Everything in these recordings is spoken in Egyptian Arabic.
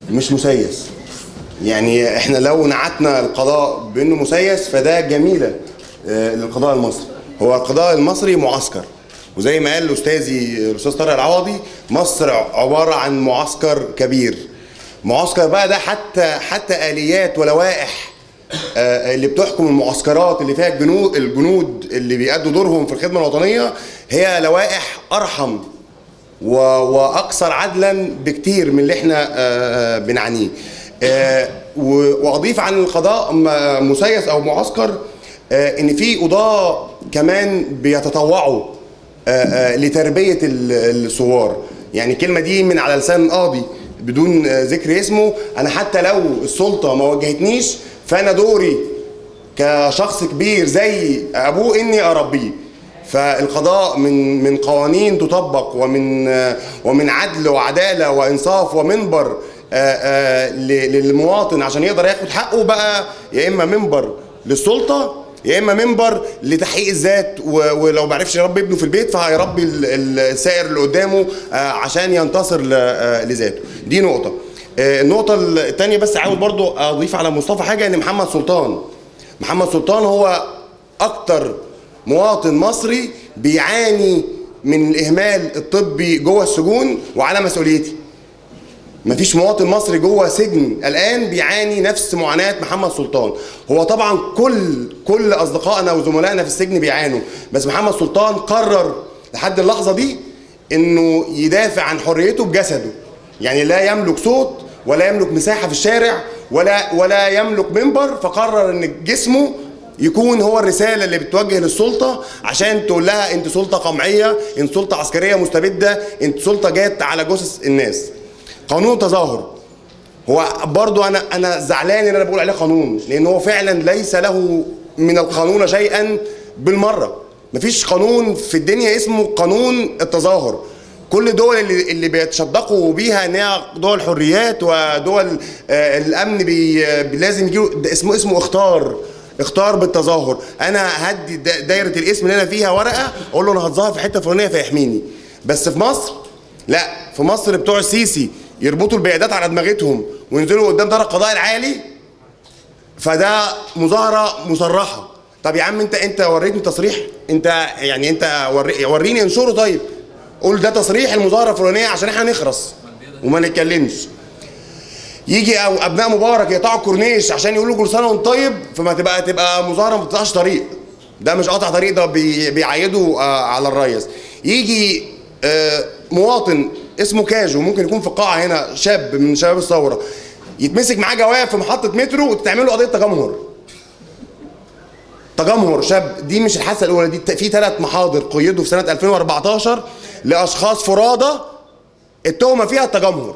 مش مسيس يعني احنا لو نعتنا القضاء بانه مسيس فده جميله آه، للقضاء المصري هو القضاء المصري معسكر وزي ما قال استاذي الاستاذ طارق العوضي مصر عباره عن معسكر كبير معسكر بقى ده حتى حتى اليات ولوائح آه، اللي بتحكم المعسكرات اللي فيها الجنود الجنود اللي بيأدوا دورهم في الخدمه الوطنيه هي لوائح ارحم و- واكثر عدلا بكتير من اللي احنا آه، آه، بنعانيه آه، و- واضيف عن القضاء م- مسيس او معسكر آه، ان في قضاه كمان بيتطوعوا آه، آه، لتربيه ال- الثوار يعني الكلمه دي من على لسان قاضي بدون آه، ذكر اسمه انا حتى لو السلطه ما وجهتنيش فانا دوري كشخص كبير زي ابوه اني اربيه فالقضاء من من قوانين تطبق ومن ومن عدل وعداله وانصاف ومنبر آه، آه، ل- للمواطن عشان يقدر ياخد حقه بقى يا اما منبر للسلطه يا اما منبر لتحقيق الذات و- ولو ما عرفش يربي ابنه في البيت فهيربي ال- ال- السائر اللي قدامه آه، عشان ينتصر ل- آه، لذاته دي نقطه آه، النقطه الثانيه بس عاوز برضو اضيف على مصطفى حاجه ان محمد سلطان محمد سلطان هو اكتر مواطن مصري بيعاني من الاهمال الطبي جوه السجون وعلى مسؤوليتي مفيش مواطن مصري جوه سجن الان بيعاني نفس معاناه محمد سلطان هو طبعا كل كل اصدقائنا وزملائنا في السجن بيعانوا بس محمد سلطان قرر لحد اللحظه دي انه يدافع عن حريته بجسده يعني لا يملك صوت ولا يملك مساحه في الشارع ولا ولا يملك منبر فقرر ان جسمه يكون هو الرسالة اللي بتوجه للسلطة عشان تقول لها انت سلطة قمعية انت سلطة عسكرية مستبدة انت سلطة جات على جثث الناس قانون التظاهر هو برضو انا انا زعلان ان انا بقول عليه قانون لان هو فعلا ليس له من القانون شيئا بالمره مفيش قانون في الدنيا اسمه قانون التظاهر كل الدول اللي اللي بيتشدقوا بيها ان هي دول حريات ودول آه، الامن بي بي- لازم يجيله ده اسمه اسمه اختار اختار بالتظاهر انا هدي دا- دايره الاسم اللي انا فيها ورقه اقول له انا هتظاهر في حته فلانيه فيحميني بس في مصر لا في مصر بتوع السيسي يربطوا البيادات على دماغتهم وينزلوا قدام دار القضاء العالي فده مظاهره مصرحه طب يا عم انت انت وريتني تصريح انت يعني انت وري وريني انشره طيب قول ده تصريح المظاهره الفلانيه عشان احنا نخرس وما نتكلمش يجي او ابناء مبارك يقطعوا الكورنيش عشان يقولوا كل سنه وانت طيب فما تبقى تبقى مظاهره ما بتقطعش طريق ده مش قطع طريق ده بي بيعيدوا آه على الريس يجي آه مواطن اسمه كاجو ممكن يكون في القاعه هنا شاب من شباب الثوره يتمسك معاه جواب في محطه مترو وتتعمل له قضيه تجمهر تجمهر شاب دي مش الحادثه الاولى دي في ثلاث محاضر قيدوا في سنه 2014 لاشخاص فرادى التهمه فيها التجمهر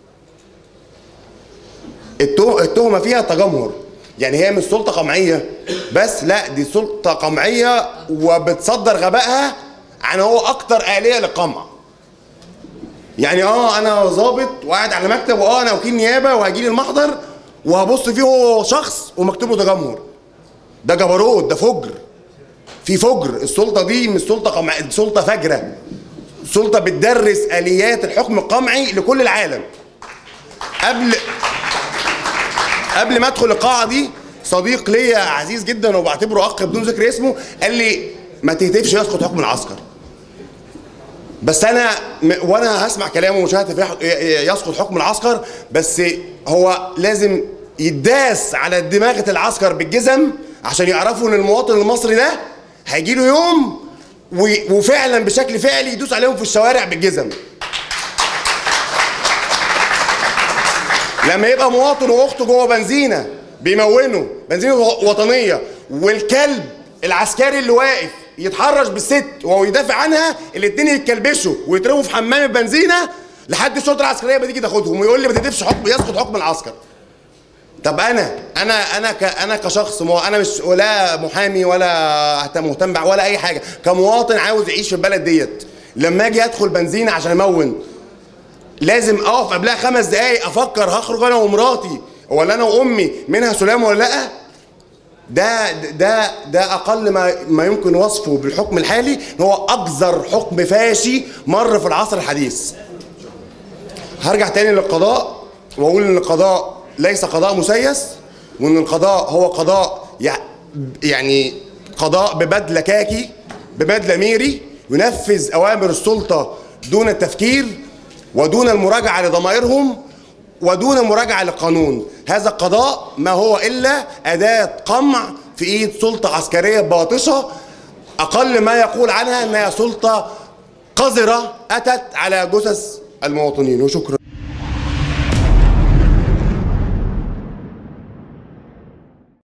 التو- التهمه فيها تجمهر يعني هي مش سلطه قمعيه بس لا دي سلطه قمعيه وبتصدر غبائها عن هو اكتر اليه للقمع يعني اه انا ظابط وقاعد على مكتب واه انا وكيل نيابه وهجي لي المحضر وهبص فيه هو شخص ومكتوب له تجمهر ده جبروت ده فجر في فجر السلطه دي مش سلطه قمع سلطه فجره سلطه بتدرس اليات الحكم القمعي لكل العالم قبل قبل ما ادخل القاعه دي صديق ليا عزيز جدا وبعتبره اخ بدون ذكر اسمه قال لي ما تهتفش يسقط حكم العسكر بس انا م- وانا هسمع كلامه ومش ههتف يح- ي- يسقط حكم العسكر بس هو لازم يداس على دماغه العسكر بالجزم عشان يعرفوا ان المواطن المصري ده هيجي له يوم و- وفعلا بشكل فعلي يدوس عليهم في الشوارع بالجزم لما يبقى مواطن واخته جوه بنزينه بيمونه بنزينه وطنيه والكلب العسكري اللي واقف يتحرش بالست وهو يدافع عنها الاتنين يتكلبشوا ويترموا في حمام البنزينه لحد الشرطه العسكريه بتيجي تاخدهم ويقول لي ما تضيفش حكم يسقط حكم العسكر طب انا انا انا ك انا كشخص مو انا مش ولا محامي ولا أهتم- مهتم بع- ولا اي حاجه كمواطن عاوز يعيش في البلد ديت لما اجي ادخل بنزينه عشان امون لازم اقف قبلها خمس دقايق افكر هخرج انا ومراتي ولا انا وامي منها سلام ولا لا ده ده ده اقل ما ما يمكن وصفه بالحكم الحالي ان هو اقذر حكم فاشي مر في العصر الحديث هرجع تاني للقضاء واقول ان القضاء ليس قضاء مسيس وان القضاء هو قضاء يع- يعني قضاء ببدله كاكي ببدله ميري ينفذ اوامر السلطه دون التفكير ودون المراجعه لضمائرهم ودون مراجعه للقانون هذا القضاء ما هو الا اداه قمع في ايد سلطه عسكريه باطشه اقل ما يقول عنها انها سلطه قذره اتت على جثث المواطنين وشكرا